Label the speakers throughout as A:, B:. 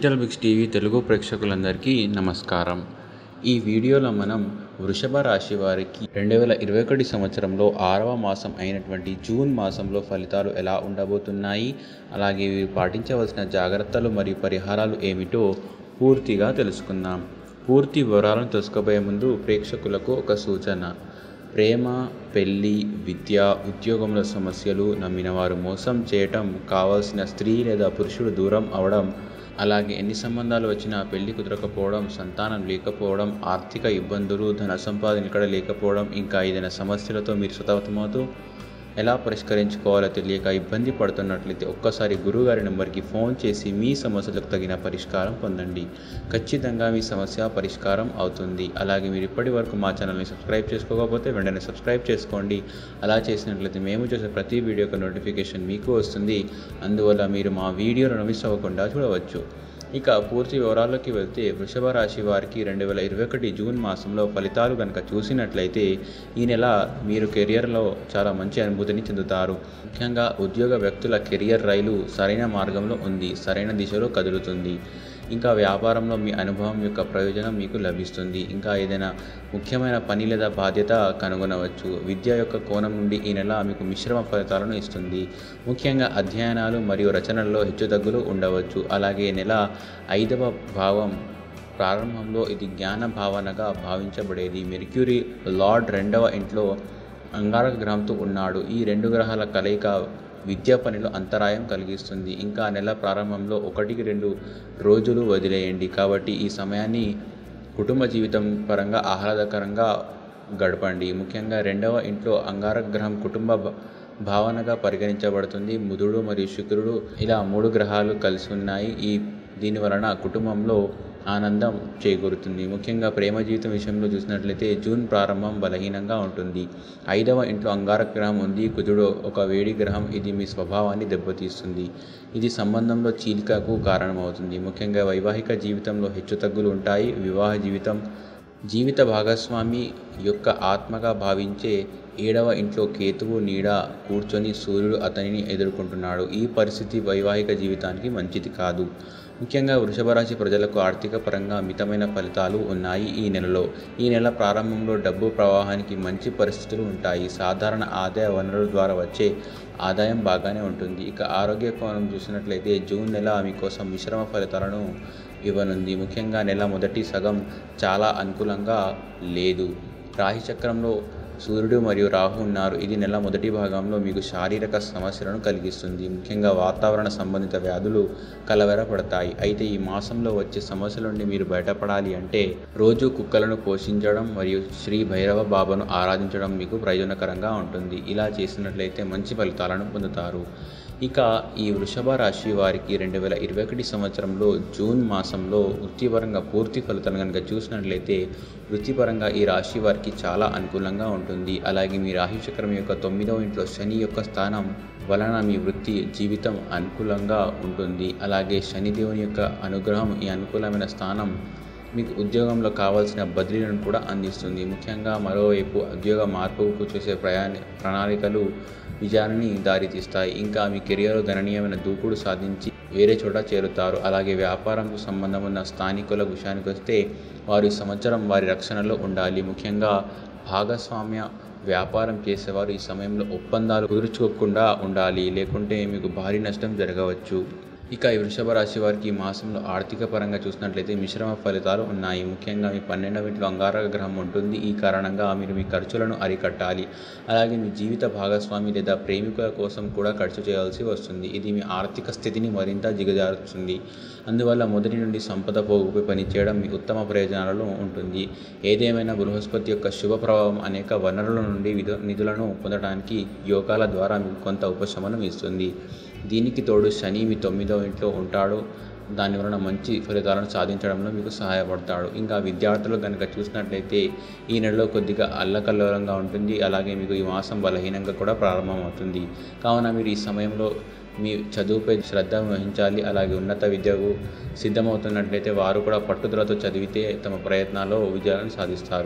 A: digital బిక్స్ TV Telugu ప్రేక్షకులందరికీ నమస్కారం ఈ వీడియోలో మనం వృషభ రాశి వారికి రెండు వేల ఇరవై ఒకటి సంవత్సరంలో ఆరవ మాసం అయినటువంటి జూన్ మాసంలో ఫలితాలు ఎలా ఉండబోతున్నాయి అలాగే వీరు పాటించవలసిన జాగ్రత్తలు మరియు పరిహారాలు ఏమిటో పూర్తిగా తెలుసుకుందాం పూర్తి వివరాలను తెలుసుకోబోయే ముందు ప్రేక్షకులకు ఒక సూచన ప్రేమ పెళ్ళి విద్య ఉద్యోగంలో సమస్యలు నమ్మిన వారు మోసం చేయటం కావాల్సిన స్త్రీ లేదా పురుషుడు దూరం అవడం అలాగే ఎన్ని సంబంధాలు వచ్చినా పెళ్లి కుదరకపోవడం సంతానం లేకపోవడం ఆర్థిక ఇబ్బందులు ధన సంపాదన ఇక్కడ లేకపోవడం ఇంకా ఏదైనా సమస్యలతో మీరు సతమతమవుతూ ఎలా పరిష్కరించుకోవాలో తెలియక ఇబ్బంది పడుతున్నట్లయితే ఒక్కసారి గురువుగారి నెంబర్కి ఫోన్ చేసి మీ సమస్యలకు తగిన పరిష్కారం పొందండి ఖచ్చితంగా మీ సమస్య పరిష్కారం అవుతుంది అలాగే మీరు ఇప్పటి వరకు మా ఛానల్ని సబ్స్క్రైబ్ చేసుకోకపోతే వెంటనే సబ్స్క్రైబ్ చేసుకోండి అలా చేసినట్లయితే మేము చేసే ప్రతి వీడియోకి నోటిఫికేషన్ మీకు వస్తుంది అందువల్ల మీరు మా వీడియోను మిస్ అవ్వకుండా చూడవచ్చు ఇక పూర్తి వివరాల్లోకి వెళ్తే వృషభ రాశి వారికి రెండు వేల ఇరవై ఒకటి జూన్ మాసంలో ఫలితాలు కనుక చూసినట్లయితే ఈ నెల మీరు కెరియర్లో చాలా మంచి అనుభూతిని చెందుతారు ముఖ్యంగా ఉద్యోగ వ్యక్తుల కెరియర్ రైలు సరైన మార్గంలో ఉంది సరైన దిశలో కదులుతుంది ఇంకా వ్యాపారంలో మీ అనుభవం యొక్క ప్రయోజనం మీకు లభిస్తుంది ఇంకా ఏదైనా ముఖ్యమైన పని లేదా బాధ్యత కనుగొనవచ్చు విద్య యొక్క కోణం నుండి ఈ నెల మీకు మిశ్రమ ఫలితాలను ఇస్తుంది ముఖ్యంగా అధ్యయనాలు మరియు రచనల్లో హెచ్చుతగ్గులు ఉండవచ్చు అలాగే ఈ నెల ఐదవ భావం ప్రారంభంలో ఇది జ్ఞాన భావనగా భావించబడేది మెర్క్యూరీ లార్డ్ రెండవ ఇంట్లో అంగారక గ్రహంతో ఉన్నాడు ఈ రెండు గ్రహాల కలయిక విద్యా పనిలో అంతరాయం కలిగిస్తుంది ఇంకా నెల ప్రారంభంలో ఒకటికి రెండు రోజులు వదిలేయండి కాబట్టి ఈ సమయాన్ని కుటుంబ జీవితం పరంగా ఆహ్లాదకరంగా గడపండి ముఖ్యంగా రెండవ ఇంట్లో అంగారక గ్రహం కుటుంబ భావనగా పరిగణించబడుతుంది బుధుడు మరియు శుక్రుడు ఇలా మూడు గ్రహాలు కలిసి ఉన్నాయి ఈ దీని వలన కుటుంబంలో ఆనందం చేకూరుతుంది ముఖ్యంగా ప్రేమ జీవితం విషయంలో చూసినట్లయితే జూన్ ప్రారంభం బలహీనంగా ఉంటుంది ఐదవ ఇంట్లో అంగారక గ్రహం ఉంది కుజుడు ఒక వేడి గ్రహం ఇది మీ స్వభావాన్ని దెబ్బతీస్తుంది ఇది సంబంధంలో చీలికకు కారణమవుతుంది ముఖ్యంగా వైవాహిక జీవితంలో హెచ్చుతగ్గులు ఉంటాయి వివాహ జీవితం జీవిత భాగస్వామి యొక్క ఆత్మగా భావించే ఏడవ ఇంట్లో కేతువు నీడ కూర్చొని సూర్యుడు అతనిని ఎదుర్కొంటున్నాడు ఈ పరిస్థితి వైవాహిక జీవితానికి మంచిది కాదు ముఖ్యంగా వృషభ రాశి ప్రజలకు ఆర్థిక పరంగా మితమైన ఫలితాలు ఉన్నాయి ఈ నెలలో ఈ నెల ప్రారంభంలో డబ్బు ప్రవాహానికి మంచి పరిస్థితులు ఉంటాయి సాధారణ ఆదాయ వనరుల ద్వారా వచ్చే ఆదాయం బాగానే ఉంటుంది ఇక ఆరోగ్య కోణం చూసినట్లయితే జూన్ నెల మీకోసం మిశ్రమ ఫలితాలను ఇవ్వనుంది ముఖ్యంగా నెల మొదటి సగం చాలా అనుకూలంగా లేదు రాశి చక్రంలో సూర్యుడు మరియు రాహు ఉన్నారు ఇది నెల మొదటి భాగంలో మీకు శారీరక సమస్యలను కలిగిస్తుంది ముఖ్యంగా వాతావరణ సంబంధిత వ్యాధులు కలవరపడతాయి అయితే ఈ మాసంలో వచ్చే సమస్యల నుండి మీరు బయటపడాలి అంటే రోజు కుక్కలను పోషించడం మరియు శ్రీ భైరవ బాబాను ఆరాధించడం మీకు ప్రయోజనకరంగా ఉంటుంది ఇలా చేసినట్లయితే మంచి ఫలితాలను పొందుతారు ఇక ఈ వృషభ రాశి వారికి రెండు వేల ఇరవై ఒకటి సంవత్సరంలో జూన్ మాసంలో వృత్తిపరంగా పూర్తి ఫలితాలు కనుక చూసినట్లయితే వృత్తిపరంగా ఈ రాశి వారికి చాలా అనుకూలంగా ఉంటుంది అలాగే మీ రాశి చక్రం యొక్క తొమ్మిదవ ఇంట్లో శని యొక్క స్థానం వలన మీ వృత్తి జీవితం అనుకూలంగా ఉంటుంది అలాగే శనిదేవుని యొక్క అనుగ్రహం ఈ అనుకూలమైన స్థానం మీకు ఉద్యోగంలో కావాల్సిన బదిలీలను కూడా అందిస్తుంది ముఖ్యంగా మరోవైపు ఉద్యోగ మార్పుకు చేసే ప్రయాణ ప్రణాళికలు విజయాన్ని దారితీస్తాయి ఇంకా మీ కెరియర్లో గణనీయమైన దూకుడు సాధించి వేరే చోట చేరుతారు అలాగే వ్యాపారంకు సంబంధం ఉన్న స్థానికుల విషయానికి వస్తే వారు ఈ సంవత్సరం వారి రక్షణలో ఉండాలి ముఖ్యంగా భాగస్వామ్య వ్యాపారం చేసేవారు ఈ సమయంలో ఒప్పందాలు కుదుర్చుకోకుండా ఉండాలి లేకుంటే మీకు భారీ నష్టం జరగవచ్చు ఇక ఈ వృషభ రాశి వారికి ఈ మాసంలో ఆర్థిక పరంగా చూసినట్లయితే మిశ్రమ ఫలితాలు ఉన్నాయి ముఖ్యంగా మీ పన్నెండవ ఇంట్లో అంగారక గ్రహం ఉంటుంది ఈ కారణంగా మీరు మీ ఖర్చులను అరికట్టాలి అలాగే మీ జీవిత భాగస్వామి లేదా ప్రేమికుల కోసం కూడా ఖర్చు చేయాల్సి వస్తుంది ఇది మీ ఆర్థిక స్థితిని మరింత దిగజారుస్తుంది అందువల్ల మొదటి నుండి సంపద పోగుపై పనిచేయడం మీ ఉత్తమ ప్రయోజనాలలో ఉంటుంది ఏదేమైనా బృహస్పతి యొక్క శుభ ప్రభావం అనేక వనరుల నుండి నిధులను పొందడానికి యోగాల ద్వారా మీకు కొంత ఉపశమనం ఇస్తుంది దీనికి తోడు శని మీ తొమ్మిదవ ఇంట్లో ఉంటాడు దాని వలన మంచి ఫలితాలను సాధించడంలో మీకు సహాయపడతాడు ఇంకా విద్యార్థులు కనుక చూసినట్లయితే ఈ నెలలో కొద్దిగా అల్లకల్లోలంగా ఉంటుంది అలాగే మీకు ఈ మాసం బలహీనంగా కూడా ప్రారంభమవుతుంది కావున మీరు ఈ సమయంలో మీ చదువుపై శ్రద్ధ వహించాలి అలాగే ఉన్నత విద్యకు సిద్ధమవుతున్నట్లయితే వారు కూడా పట్టుదలతో చదివితే తమ ప్రయత్నాల్లో విజయాలను సాధిస్తారు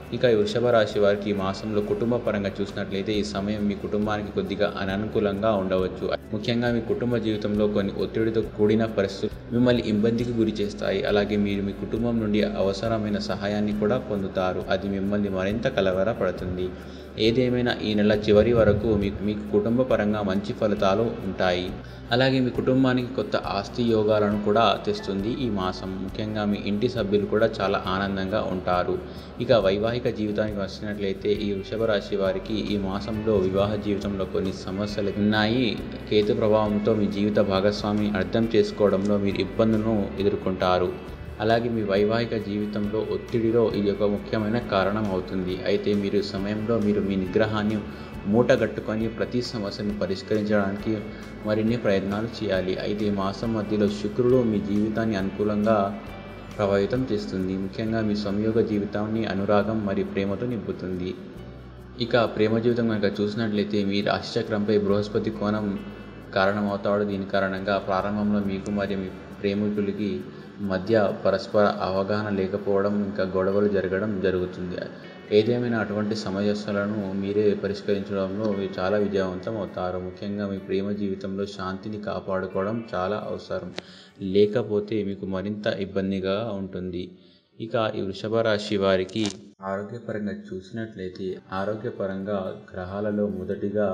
A: ఇక ఈ వృషభ రాశి వారికి ఈ మాసంలో కుటుంబ పరంగా చూసినట్లయితే ఈ సమయం మీ కుటుంబానికి కొద్దిగా అననుకూలంగా ఉండవచ్చు ముఖ్యంగా మీ కుటుంబ జీవితంలో కొన్ని ఒత్తిడితో కూడిన పరిస్థితులు మిమ్మల్ని ఇబ్బందికి గురి చేస్తాయి అలాగే మీరు మీ కుటుంబం నుండి అవసరమైన సహాయాన్ని కూడా పొందుతారు అది మిమ్మల్ని మరింత కలవరపడుతుంది ఏదేమైనా ఈ నెల చివరి వరకు మీకు మీకు కుటుంబ పరంగా మంచి ఫలితాలు ఉంటాయి అలాగే మీ కుటుంబానికి కొత్త ఆస్తి యోగాలను కూడా తెస్తుంది ఈ మాసం ముఖ్యంగా మీ ఇంటి సభ్యులు కూడా చాలా ఆనందంగా ఉంటారు ఇక వైవాహిక జీవితానికి వచ్చినట్లయితే ఈ వృషభ రాశి వారికి ఈ మాసంలో వివాహ జీవితంలో కొన్ని సమస్యలు ఉన్నాయి కేతు ప్రభావంతో మీ జీవిత భాగస్వామిని అర్థం చేసుకోవడంలో మీరు ఇబ్బందులను ఎదుర్కొంటారు అలాగే మీ వైవాహిక జీవితంలో ఒత్తిడిలో ఇది ఒక ముఖ్యమైన కారణం అవుతుంది అయితే మీరు సమయంలో మీరు మీ నిగ్రహాన్ని మూటగట్టుకొని ప్రతి సమస్యను పరిష్కరించడానికి మరిన్ని ప్రయత్నాలు చేయాలి అయితే ఈ మాసం మధ్యలో శుక్రుడు మీ జీవితాన్ని అనుకూలంగా ప్రభావితం చేస్తుంది ముఖ్యంగా మీ సంయోగ జీవితాన్ని అనురాగం మరియు ప్రేమతో నింపుతుంది ఇక ప్రేమ జీవితం కనుక చూసినట్లయితే మీ రాశిచక్రంపై బృహస్పతి కోణం కారణమవుతాడు దీని కారణంగా ప్రారంభంలో మీకు మరియు మీ ప్రేమికులకి మధ్య పరస్పర అవగాహన లేకపోవడం ఇంకా గొడవలు జరగడం జరుగుతుంది ఏదేమైనా అటువంటి సమస్యలను మీరే పరిష్కరించడంలో మీరు చాలా విజయవంతం అవుతారు ముఖ్యంగా మీ ప్రేమ జీవితంలో శాంతిని కాపాడుకోవడం చాలా అవసరం లేకపోతే మీకు మరింత ఇబ్బందిగా ఉంటుంది ఇక ఈ వృషభ రాశి వారికి ఆరోగ్యపరంగా చూసినట్లయితే ఆరోగ్యపరంగా గ్రహాలలో మొదటిగా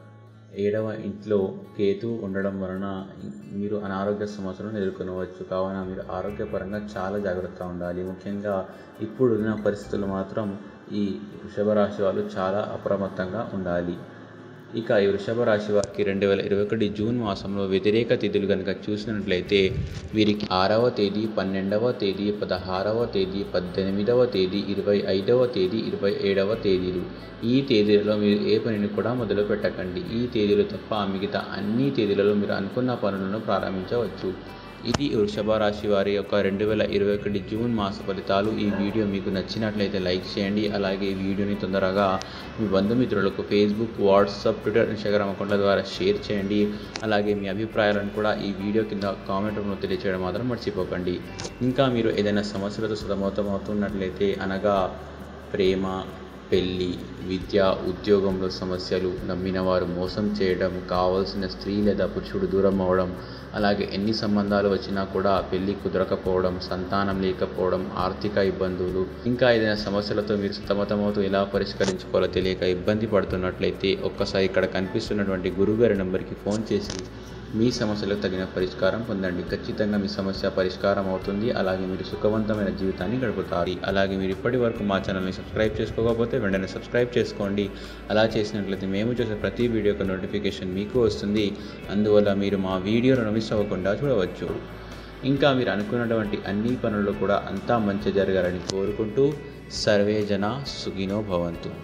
A: ఏడవ ఇంట్లో కేతు ఉండడం వలన మీరు అనారోగ్య సమస్యలను ఎదుర్కొనవచ్చు కావున మీరు ఆరోగ్యపరంగా చాలా జాగ్రత్తగా ఉండాలి ముఖ్యంగా ఇప్పుడున్న పరిస్థితులు మాత్రం ఈ వృషభ రాశి వాళ్ళు చాలా అప్రమత్తంగా ఉండాలి ఇక ఈ వృషభ రాశి వారికి రెండు వేల ఇరవై ఒకటి జూన్ మాసంలో వ్యతిరేక తిథులు కనుక చూసినట్లయితే వీరికి ఆరవ తేదీ పన్నెండవ తేదీ పదహారవ తేదీ పద్దెనిమిదవ తేదీ ఇరవై ఐదవ తేదీ ఇరవై ఏడవ తేదీలు ఈ తేదీలలో మీరు ఏ పనిని కూడా మొదలు పెట్టకండి ఈ తేదీలు తప్ప మిగతా అన్ని తేదీలలో మీరు అనుకున్న పనులను ప్రారంభించవచ్చు ఇది వృషభ రాశి వారి యొక్క రెండు వేల ఇరవై ఒకటి జూన్ మాస ఫలితాలు ఈ వీడియో మీకు నచ్చినట్లయితే లైక్ చేయండి అలాగే ఈ వీడియోని తొందరగా మీ బంధుమిత్రులకు ఫేస్బుక్ వాట్సాప్ ట్విట్టర్ ఇన్స్టాగ్రామ్ అకౌంట్ల ద్వారా షేర్ చేయండి అలాగే మీ అభిప్రాయాలను కూడా ఈ వీడియో కింద కామెంట్ రూపంలో తెలియచేయడం మాత్రం మర్చిపోకండి ఇంకా మీరు ఏదైనా సమస్యలతో సతమతమవుతున్నట్లయితే అనగా ప్రేమ పెళ్ళి విద్య ఉద్యోగంలో సమస్యలు నమ్మిన వారు మోసం చేయడం కావాల్సిన స్త్రీ లేదా పురుషుడు దూరం అవ్వడం అలాగే ఎన్ని సంబంధాలు వచ్చినా కూడా పెళ్ళి కుదరకపోవడం సంతానం లేకపోవడం ఆర్థిక ఇబ్బందులు ఇంకా ఏదైనా సమస్యలతో మీరు సతమతమవుతూ ఎలా పరిష్కరించుకోవాలో తెలియక ఇబ్బంది పడుతున్నట్లయితే ఒక్కసారి ఇక్కడ కనిపిస్తున్నటువంటి గురుగారి నెంబర్కి ఫోన్ చేసి మీ సమస్యలకు తగిన పరిష్కారం పొందండి ఖచ్చితంగా మీ సమస్య పరిష్కారం అవుతుంది అలాగే మీరు సుఖవంతమైన జీవితాన్ని గడుపుతారు అలాగే మీరు ఇప్పటి వరకు మా ఛానల్ని సబ్స్క్రైబ్ చేసుకోకపోతే వెంటనే సబ్స్క్రైబ్ చేసుకోండి అలా చేసినట్లయితే మేము చేసే ప్రతి వీడియో యొక్క నోటిఫికేషన్ మీకు వస్తుంది అందువల్ల మీరు మా వీడియోలను మిస్ అవ్వకుండా చూడవచ్చు ఇంకా మీరు అనుకున్నటువంటి అన్ని పనులు కూడా అంతా మంచి జరగాలని కోరుకుంటూ సర్వే జన సుఖినో భవంతు